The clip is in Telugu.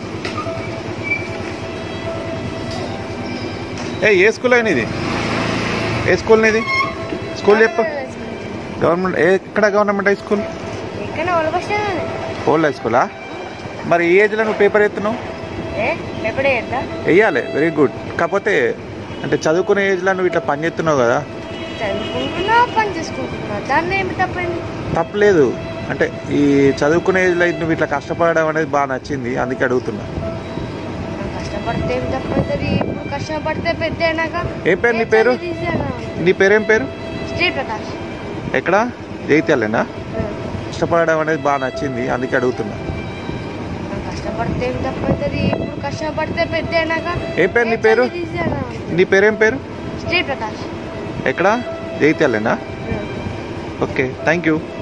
ఏ ఏ స్కూల్ అయినా ఇది ఏ స్కూల్ ఇది స్కూల్ చెప్పు గవర్నమెంట్ ఏ ఎక్కడ గవర్నమెంట్ హై స్కూల్ ఎక్కడ ఒలకొచ్చాను ఓల్డ్ హై స్కూలా మరి ఈ ఏజ్లో నువ్వు పేపర్ ఎత్తున్నావు ఏ ఎప్పుడే ఎంత వెయ్యాలి వెరీ గుడ్ కాకపోతే అంటే చదువుకునే ఏజ్లో నువ్వు ఇట్లా పని చేస్తున్నావు కదా చదువుకుంటున్నా పని చేసుకుంటున్నా దాన్ని ఏమి తప్పండి తప్పలేదు అంటే ఈ చదువుకునే ఏజ్లో నువ్వు ఇట్లా కష్టపడడం అనేది బాగా నచ్చింది అందుకే అడుగుతున్నా మనం కష్టపడితే ఏమి తప్పవుతుంది ఇప్పుడు కష్టపడితే పెద్ద అయినాక ఏం పేరు నీ పేరు? నీ పేరేం పేరు శ్రీ ప్రకాష్ ఎక్కడ జైత్యాలేనా కష్టపడడం అనేది బాగా నచ్చింది అందుకే అడుగుతున్నా మనం కష్టపడితే ఏమి తప్పవుతుంది ఇప్పుడు కష్టపడితే పెద్ద అయినాక ఏం పేరు నీ పేరు నీ పేరేం పేరు శ్రీ ప్రకాష్ ఎక్కడ జైత్యాలేనా ఓకే థ్యాంక్ యూ